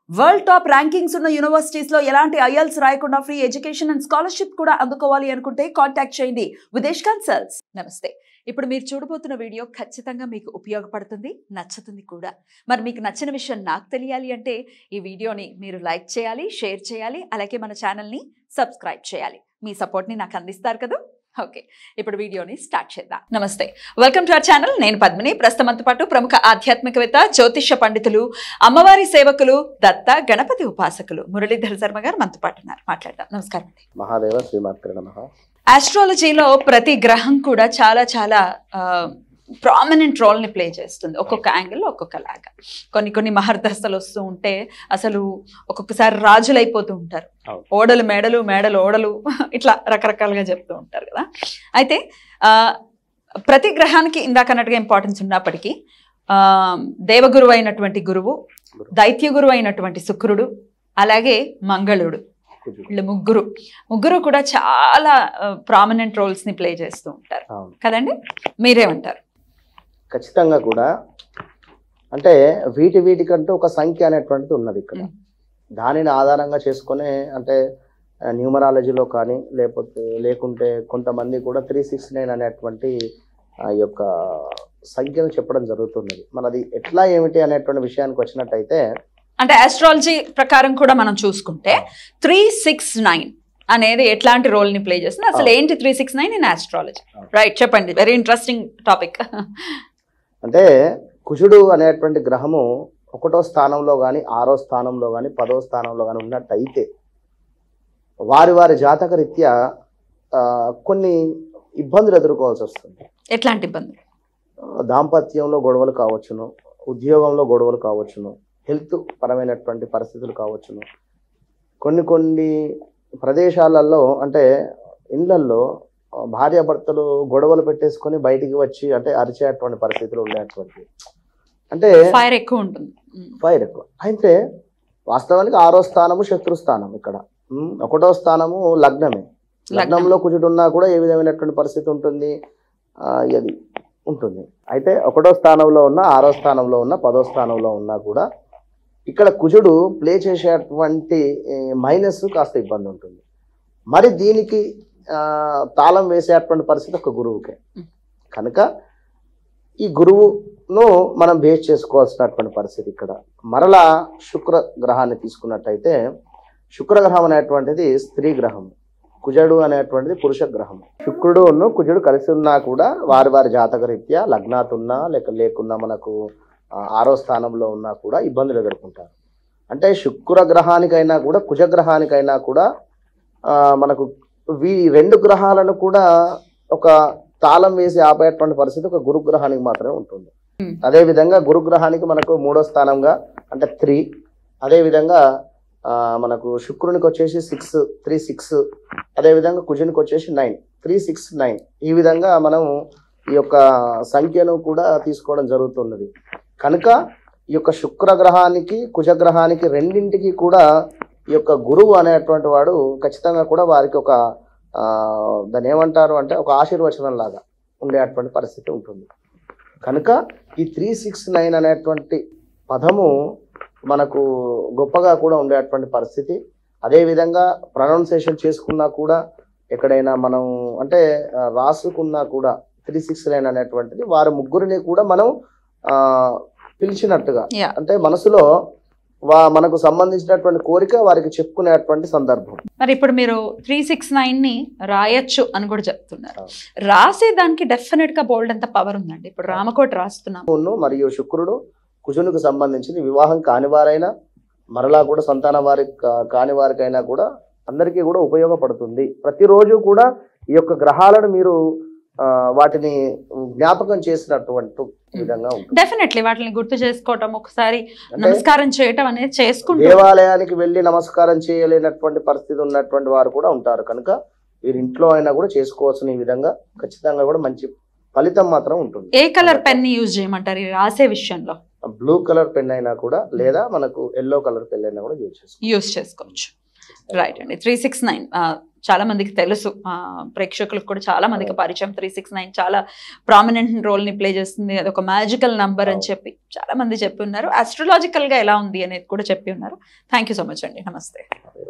World top rankings ఉన్న universities లో ఎలాంటి ఐఎల్స్ రాయకుండా ఫ్రీ ఎడ్యుకేషన్ అండ్ స్కాలర్షిప్ కూడా అందుకోవాలి అనుకుంటే కాంటాక్ట్ చేయండి విదేశ్ కన్సల్ట్స్ నమస్తే ఇప్పుడు మీరు చూడబోతున్న వీడియో ఖచ్చితంగా మీకు ఉపయోగపడుతుంది నచ్చుతుంది కూడా మరి మీకు నచ్చిన విషయం నాకు తెలియాలి అంటే ఈ వీడియోని మీరు లైక్ చేయాలి షేర్ చేయాలి అలాగే మన ఛానల్ని సబ్స్క్రైబ్ చేయాలి మీ సపోర్ట్ని నాకు అందిస్తారు కదా ఓకే ఇప్పుడు వీడియోని స్టార్ట్ చేద్దాం నమస్తే వెల్కమ్ టు అవర్ ఛానల్ నేను పద్మిని ప్రస్తుతంతో పాటు ప్రముఖ ఆధ్యాత్మికవేత్త జ్యోతిష్య పండితులు అమ్మవారి సేవకులు దత్త గణపతి ఉపాసకులు మురళీధర్ శర్మ గారు మనతో పాటు ఉన్నారు మాట్లాడదాం నమస్కారం అండి మహాదేవ శ్రీమాత్ర నమ ఆస్ట్రాలజీలో ప్రతి గ్రహం కూడా చాలా చాలా ప్రామినెంట్ రోల్ని ప్లే చేస్తుంది ఒక్కొక్క యాంగిల్లో ఒక్కొక్కలాగా కొన్ని కొన్ని మహర్దశలు వస్తూ ఉంటే అసలు ఒక్కొక్కసారి రాజులు అయిపోతూ ఉంటారు అవును. ఓడలు మేడలు మేడలు ఓడలు ఇట్లా రకరకాలుగా చెప్తూ ఉంటారు కదా అయితే ఆ, ప్రతి గ్రహానికి ఇందాక అన్నట్టుగా ఇంపార్టెన్స్ ఉన్నప్పటికీ ఆ, దేవగురువు అయినటువంటి గురువు దైత్య గురువు అయినటువంటి శుక్రుడు అలాగే మంగళుడు కుజుడు. వీళ్ళు ముగ్గురు ముగ్గురు కూడా చాలా ప్రామినెంట్ రోల్స్ ని ప్లే చేస్తూ ఉంటారు అవును కదండి మీరేమంటారు ఖచ్చితంగా కూడా అంటే వీటి వీటికంటూ ఒక సంఖ్య అనేటువంటిది ఉన్నది ఇక్కడ మ్. దానిని ఆధారంగా చేసుకొని అంటే న్యూమరాలజీలో కానీ లేకపోతే లేకుంటే కొంతమంది కూడా త్రీ సిక్స్ నైన్ అనేటువంటి ఆ యొక్క సంఖ్యను చెప్పడం జరుగుతున్నది మనది ఎట్లా ఏమిటి అనేటువంటి విషయానికి వచ్చినట్టయితే అంటే ఆస్ట్రాలజీ ప్రకారం కూడా మనం చూసుకుంటే త్రీ సిక్స్ నైన్ అనేది ఎట్లాంటి రోల్ ని ప్లే చేస్తుంది అసలు అవును. ఏంటి three six nine in astrology అవును. రైట్ చెప్పండి వెరీ ఇంట్రెస్టింగ్ టాపిక్ అంటే కుజుడు అనేటువంటి గ్రహము ఒకటో స్థానంలో కానీ ఆరో స్థానంలో కానీ పదో స్థానంలో కానీ ఉన్నట్టయితే వారి వారి జాతక రీత్యా ఆ, కొన్ని ఇబ్బందులు ఎదుర్కోవాల్సి వస్తుంది ఎట్లాంటి ఇబ్బంది ఆ, దాంపత్యంలో గొడవలు కావచ్చును ఉద్యోగంలో గొడవలు కావచ్చును హెల్త్ పరమైనటువంటి పరిస్థితులు కావచ్చును కొన్ని కొన్ని ప్రదేశాలలో అంటే ఇండ్లల్లో ఆ, భార్యాభర్తలు గొడవలు పెట్టేసుకొని బయటికి వచ్చి అంటే అరిచేటువంటి పరిస్థితులు ఉండేటువంటి అంటే ఫైర్ ఎక్కువ ఉంటుంది ఉమ్. ఫైర్ ఎక్కువ అయితే వాస్తవానికి ఆరో స్థానము శత్రు స్థానం ఇక్కడ ఉమ్, ఒకటో స్థానము లగ్నమే లగ్నంలో కుజుడు ఉన్నా కూడా ఏ విధమైనటువంటి పరిస్థితి ఉంటుంది ఆ, ఇది ఉంటుంది అయితే ఒకటో స్థానంలో ఉన్న ఆరో స్థానంలో ఉన్న పదో స్థానంలో ఉన్నా కూడా ఇక్కడ కుజుడు ప్లే చేసేటువంటి మైనస్ కాస్త ఇబ్బంది ఉంటుంది మరి దీనికి ఆ, తాళం వేసేటువంటి పరిస్థితి ఒక గురువుకే కనుక ఈ గురువును మనం బేస్ చేసుకోవాల్సినటువంటి పరిస్థితి ఇక్కడ మరలా శుక్ర గ్రహాన్ని తీసుకున్నట్టయితే శుక్రగ్రహం అనేటువంటిది స్త్రీ గ్రహం కుజుడు అనేటువంటిది పురుష గ్రహం శుక్రుడు ఉన్ను కుజుడు కలిసి ఉన్నా కూడా వారి వారి జాతక రీత్యా లగ్నాత్ ఉన్నా లేక లేకున్నా మనకు ఆ, ఆరో స్థానంలో ఉన్నా కూడా ఇబ్బందులు ఎదుర్కొంటారు అంటే శుక్ర గ్రహానికైనా కూడా కుజ గ్రహానికైనా కూడా ఆ, మనకు వీ రెండు గ్రహాలను కూడా ఒక తాళం వేసి ఆపేటువంటి పరిస్థితి ఒక గురుగ్రహానికి మాత్రమే ఉంటుంది Hmm. అదే విధంగా గురుగ్రహానికి మనకు మూడో స్థానంగా అంటే త్రీ అదే విధంగా ఆ, మనకు శుక్రునికి వచ్చేసి సిక్స్ త్రీ సిక్స్ అదే విధంగా కుజునికి వచ్చేసి నైన్ త్రీ సిక్స్ నైన్ ఈ విధంగా మనం ఈ యొక్క సంఖ్యను కూడా తీసుకోవడం జరుగుతున్నది కనుక ఈ యొక్క శుక్ర గ్రహానికి కుజగ్రహానికి రెండింటికి కూడా ఈ యొక్క గురువు అనేటువంటి వాడు ఖచ్చితంగా కూడా వారికి ఒక ఆ, దాన్ని ఏమంటారు అంటే ఒక ఆశీర్వచనం లాగా ఉండేటువంటి పరిస్థితి ఉంటుంది కనుక ఈ త్రీ సిక్స్ నైన్ అనేటువంటి పదము మనకు గొప్పగా కూడా ఉండేటువంటి పరిస్థితి అదేవిధంగా ప్రొనౌన్సియేషన్ చేసుకున్నా కూడా ఎక్కడైనా మనం అంటే ఆ, రాసుకున్నా కూడా త్రీ సిక్స్ నైన్ అనేటువంటిది వారి ముగ్గురిని కూడా మనం ఆ, పిలిచినట్టుగా Yeah. అంటే మనసులో వా మనకు సంబంధించినటువంటి కోరిక వారికి చెప్పుకునేటువంటి సందర్భం మరి ఇప్పుడు మీరు త్రీ సిక్స్ నైన్ ని రాయొచ్చు అని కూడా చెప్తున్నారు అవును. రాసే దానికి డెఫినెట్ గా బోల్డ్ అంత పవర్ ఉందండి ఇప్పుడు రామకోట రాస్తున్నాం ఉన్ను మరియు శుక్రుడు కుజునికి సంబంధించింది వివాహం కాని వారైనా మరలా కూడా సంతాన వారి కా- కాని వారికైనా కూడా అందరికీ కూడా ఉపయోగపడుతుంది ప్రతిరోజు కూడా ఈ యొక్క గ్రహాలను మీరు ఆ, వాటిని జ్ఞాపకం చేసినటువంటి విధంగా ఉంటుంది డెఫినెట్లీ వాటిని గుర్తు చేసుకోవటం ఒకసారి అంటే నమస్కారం చేయటం అనేది చేసుకుంటాం దేవాలయానికి వెళ్ళి నమస్కారం చేయలేనటువంటి పరిస్థితి ఉన్నటువంటి వారు కూడా ఉంటారు కనుక వీరి ఇంట్లో అయినా కూడా చేసుకోవాల్సిన ఈ విధంగా ఖచ్చితంగా కూడా మంచి ఫలితం మాత్రం ఉంటుంది ఏ కలర్ పెన్ యూజ్ చేయమంటారు ఈ రాసే విషయంలో బ్లూ కలర్ పెన్ అయినా కూడా లేదా మనకు ఎల్లో కలర్ పెన్ అయినా కూడా యూజ్ చేసుకోవచ్చు యూజ్ చేసుకోవచ్చు రైట్ అండి త్రీ సిక్స్ నైన్ చాలా మందికి తెలుసు ఆ, ప్రేక్షకులకు కూడా చాలా మందికి పరిచయం త్రీ సిక్స్ నైన్ చాలా ప్రామినెంట్ రోల్ ని ప్లే చేస్తుంది అది ఒక మ్యాజికల్ నంబర్ అని అవును. చెప్పి చాలా మంది చెప్పి ఉన్నారు అస్ట్రలాజికల్ గా ఎలా ఉంది అనేది కూడా చెప్పి ఉన్నారు థ్యాంక్ యూ సో మచ్ అండి నమస్తే